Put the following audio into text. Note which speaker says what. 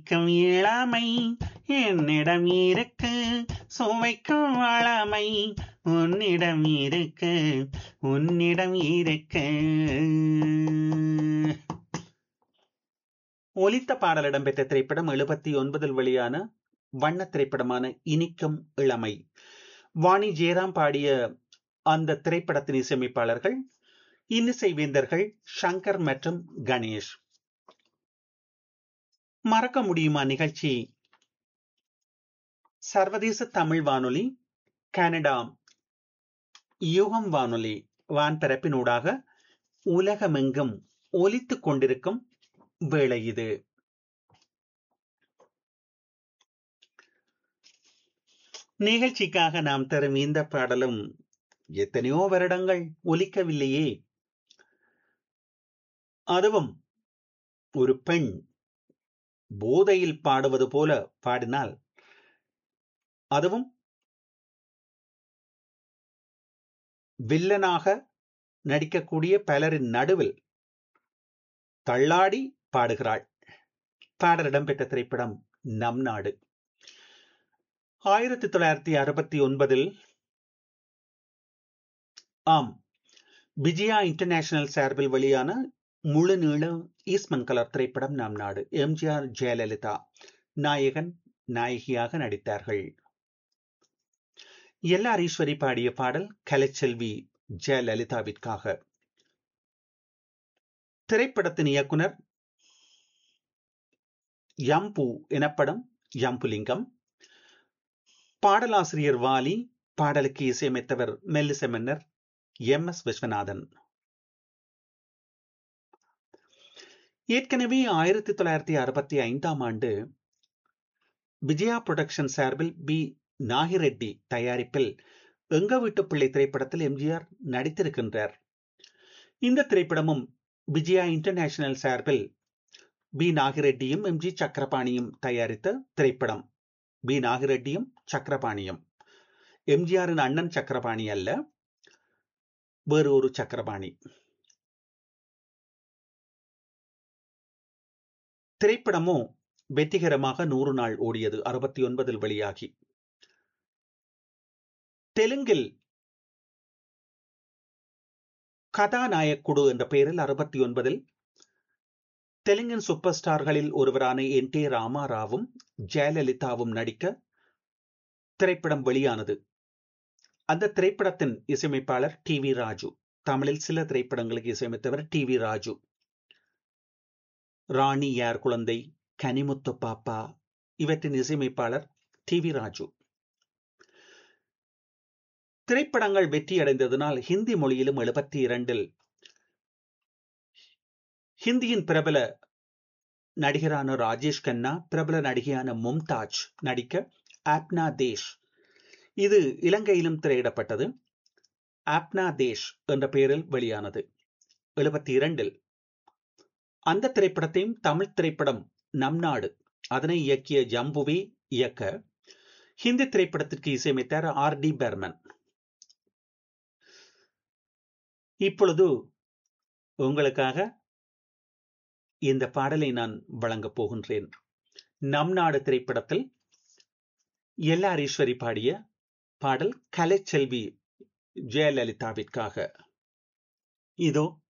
Speaker 1: சுவைக்கும் இளமை என்னிடம் இருக்கு சுவைக்கும் வளமை உன்னிடம் இருக்கு உன்னிடம் இருக்கு ஒலித்த பாடல் இடம்பெற்ற திரைப்படம் எழுபத்தி ஒன்பதில் வெளியான வண்ண திரைப்படமான இனிக்கும் இளமை வாணி ஜெயராம் பாடிய அந்த திரைப்படத்தின் இசையமைப்பாளர்கள் இன்னிசை வேந்தர்கள் சங்கர் மற்றும் கணேஷ் மறக்க முடியுமா நிகழ்ச்சி சர்வதேச தமிழ் வானொலி கனடா யுகம் வானொலி வான்பரப்பினூடாக உலகமெங்கும் ஒலித்துக் கொண்டிருக்கும் வேளை இது நிகழ்ச்சிக்காக நாம் தரும் இந்த பாடலும் எத்தனையோ வருடங்கள் ஒலிக்கவில்லையே அதுவும் ஒரு பெண் போதையில் பாடுவது போல பாடினால் அதுவும் வில்லனாக நடிக்கக்கூடிய பலரின் நடுவில் தள்ளாடி பாடுகிறாள் பாடல் இடம்பெற்ற திரைப்படம் நம் நாடு ஆயிரத்தி தொள்ளாயிரத்தி அறுபத்தி ஒன்பதில் ஆம் விஜயா இன்டர்நேஷனல் சார்பில் வெளியான முழு நீள ஈஸ்மன் கலர் திரைப்படம் நம் நாடு எம்ஜிஆர் ஜெயலலிதா நாயகன் நாயகியாக நடித்தார்கள் எல்லார் ஈஸ்வரி பாடிய பாடல் கலைச்செல்வி ஜெயலலிதாவிற்காக திரைப்படத்தின் இயக்குனர் யம்பு எனப்படும் யம்புலிங்கம் பாடலாசிரியர் வாலி பாடலுக்கு இசையமைத்தவர் மெல்லிச மன்னர் எம் எஸ் விஸ்வநாதன் ஏற்கனவே ஆயிரத்தி தொள்ளாயிரத்தி அறுபத்தி ஐந்தாம் ஆண்டு விஜயா புரொடக்ஷன் சார்பில் பி நாகிரெட்டி தயாரிப்பில் எங்க வீட்டு பிள்ளை திரைப்படத்தில் எம்ஜிஆர் நடித்திருக்கின்றார் இந்த திரைப்படமும் விஜயா இன்டர்நேஷனல் சார்பில் பி நாகிரெட்டியும் எம் ஜி சக்கரபாணியும் தயாரித்த திரைப்படம் பி நாகிரெட்டியும் சக்கரபாணியும் எம்ஜிஆரின் அண்ணன் சக்கரபாணி அல்ல வேறு ஒரு சக்கரபாணி திரைப்படமோ வெற்றிகரமாக நூறு நாள் ஓடியது அறுபத்தி ஒன்பதில் வெளியாகி தெலுங்கில் கதாநாயக்குடு என்ற பெயரில் அறுபத்தி ஒன்பதில் தெலுங்கின் சூப்பர் ஸ்டார்களில் ஒருவரான என் டி ராமாராவும் ஜெயலலிதாவும் நடிக்க திரைப்படம் வெளியானது அந்த திரைப்படத்தின் இசையமைப்பாளர் டி வி ராஜு தமிழில் சில திரைப்படங்களுக்கு இசையமைத்தவர் டி வி ராஜு ராணி யார் குழந்தை கனிமுத்து பாப்பா இவற்றின் இசையமைப்பாளர் டி வி ராஜு திரைப்படங்கள் வெற்றி அடைந்ததனால் ஹிந்தி மொழியிலும் எழுபத்தி இரண்டில் ஹிந்தியின் பிரபல நடிகரான ராஜேஷ் கண்ணா பிரபல நடிகையான மும்தாஜ் நடிக்க ஆப்னா தேஷ் இது இலங்கையிலும் திரையிடப்பட்டது ஆப்னா தேஷ் என்ற பெயரில் வெளியானது எழுபத்தி இரண்டில் அந்த திரைப்படத்தையும் தமிழ் திரைப்படம் நம் நாடு அதனை இயக்கிய ஜம்புவே இயக்க ஹிந்தி திரைப்படத்திற்கு இசையமைத்தார் ஆர் டி பெர்மன் இப்பொழுது உங்களுக்காக இந்த பாடலை நான் வழங்கப் போகின்றேன் நம் நாடு திரைப்படத்தில் எல்லார் ஈஸ்வரி பாடிய பாடல் கலைச்செல்வி ஜெயலலிதாவிற்காக இதோ